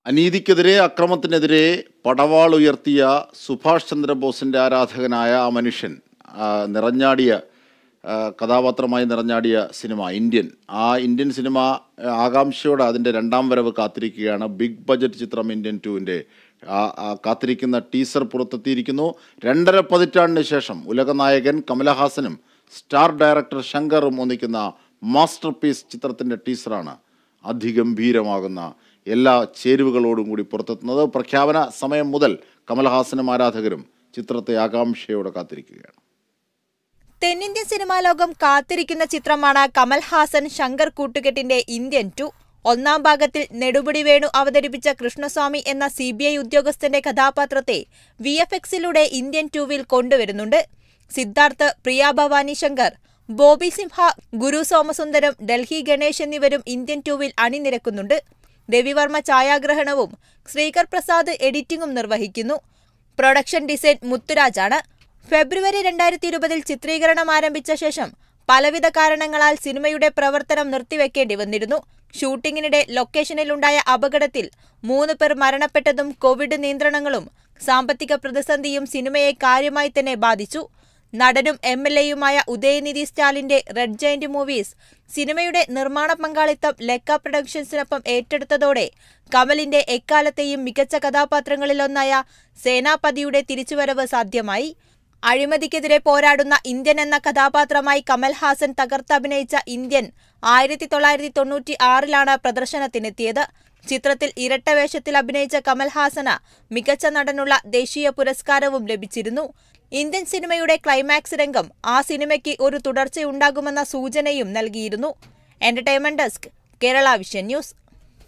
അനീതിക്കെതിരെ അക്രമത്തിനെതിരെ പടവാൾ ഉയർത്തിയ സുഭാഷ് ചന്ദ്രബോസിന്റെ ആരാധകനായ ആ മനുഷ്യൻ ആ, നിറഞ്ഞാടിയ ആ, കഥാപാത്രമായി നിറഞ്ഞാടിയ സിനിമ ഇന്ത്യൻ ആ ഇന്ത്യൻ സിനിമ ആ, ആകാംക്ഷയോടെ അതിൻ്റെ രണ്ടാം വരവ് കാത്തിരിക്കുകയാണ് ബിഗ് ബജറ്റ് ചിത്രം ഇന്ത്യൻ ടുവിൻ്റെ കാത്തിരിക്കുന്ന ടീസർ പുറത്തെത്തിയിരിക്കുന്നു രണ്ടര പതിറ്റാണ്ടിന് ശേഷം ഉലകനായകൻ കമലഹാസനും സ്റ്റാർ ഡയറക്ടർ ശങ്കറും ഒന്നിക്കുന്ന മാസ്റ്റർ പീസ് ചിത്രത്തിൻ്റെ ടീസറാണ് അതിഗംഭീരമാകുന്ന എല്ലാ ചേരുവകളോടും കൂടി പുറത്തെത്തുന്നത് പ്രഖ്യാപന സമയം മുതൽ കമൽഹാസനും ആരാധകരും ചിത്രത്തെ ആകാംക്ഷയോടെ കാത്തിരിക്കുകയാണ് തെന്നിന്ത്യൻ സിനിമാ ലോകം കാത്തിരിക്കുന്ന ചിത്രമാണ് കമൽഹാസൻ ശങ്കർ കൂട്ടുകെട്ടിന്റെ ഇന്ത്യൻ ടു ഒന്നാം ഭാഗത്തിൽ നെടുമുടി വേണു അവതരിപ്പിച്ച കൃഷ്ണസ്വാമി എന്ന സി ബി ഐ ഉദ്യോഗസ്ഥന്റെ കഥാപാത്രത്തെ വി എഫ് എക്സിലൂടെ ഇന്ത്യൻ ടുവിൽ കൊണ്ടുവരുന്നുണ്ട് സിദ്ധാർത്ഥ് പ്രിയ ഭവാനി ശങ്കർ ബോബി സിംഹ ഗുരു സോമസുന്ദരം ഡൽഹി ഗണേശ് എന്നിവരും ഇന്ത്യൻ ടുവിൽ അണിനിരക്കുന്നുണ്ട് രവിവർമ്മ ഛായാഗ്രഹണവും ശ്രീകർ പ്രസാദ് എഡിറ്റിംഗും നിർവഹിക്കുന്നു പ്രൊഡക്ഷൻ ഡിസൈൻ മുത്തുരാജാണ് ഫെബ്രുവരി രണ്ടായിരത്തി ഇരുപതിൽ ചിത്രീകരണം ആരംഭിച്ച ശേഷം പലവിധ കാരണങ്ങളാൽ സിനിമയുടെ പ്രവർത്തനം നിർത്തിവെക്കേണ്ടി വന്നിരുന്നു ഷൂട്ടിങ്ങിനിടെ ലൊക്കേഷനിലുണ്ടായ അപകടത്തിൽ മൂന്ന് പേർ മരണപ്പെട്ടതും കോവിഡ് നിയന്ത്രണങ്ങളും സാമ്പത്തിക പ്രതിസന്ധിയും സിനിമയെ കാര്യമായി തന്നെ ബാധിച്ചു നടനും എം എൽ എയുമായ ഉദയനിധി സ്റ്റാലിന്റെ റെഡ് ജയന്റ് മൂവീസ് സിനിമയുടെ നിർമ്മാണ പങ്കാളിത്തം ലെക്ക പ്രൊഡക്ഷൻസിനൊപ്പം ഏറ്റെടുത്തതോടെ കമലിന്റെ എക്കാലത്തെയും മികച്ച കഥാപാത്രങ്ങളിലൊന്നായ സേനാപതിയുടെ തിരിച്ചുവരവ് സാധ്യമായി അഴിമതിക്കെതിരെ പോരാടുന്ന ഇന്ത്യൻ എന്ന കഥാപാത്രമായി കമൽഹാസൻ തകർത്തഭിനയിച്ച ഇന്ത്യൻ ആയിരത്തി തൊള്ളായിരത്തി തൊണ്ണൂറ്റി ആറിലാണ് പ്രദർശനത്തിനെത്തിയത് ചിത്രത്തിൽ ഇരട്ട വേഷത്തിൽ അഭിനയിച്ച കമൽഹാസന് മികച്ച നടനുള്ള ദേശീയ പുരസ്കാരവും ലഭിച്ചിരുന്നു ഇന്ത്യൻ സിനിമയുടെ ക്ലൈമാക്സ് രംഗം ആ സിനിമയ്ക്ക് ഒരു തുടർച്ചയുണ്ടാകുമെന്ന സൂചനയും നൽകിയിരുന്നു entertainment desk Kerala Vision news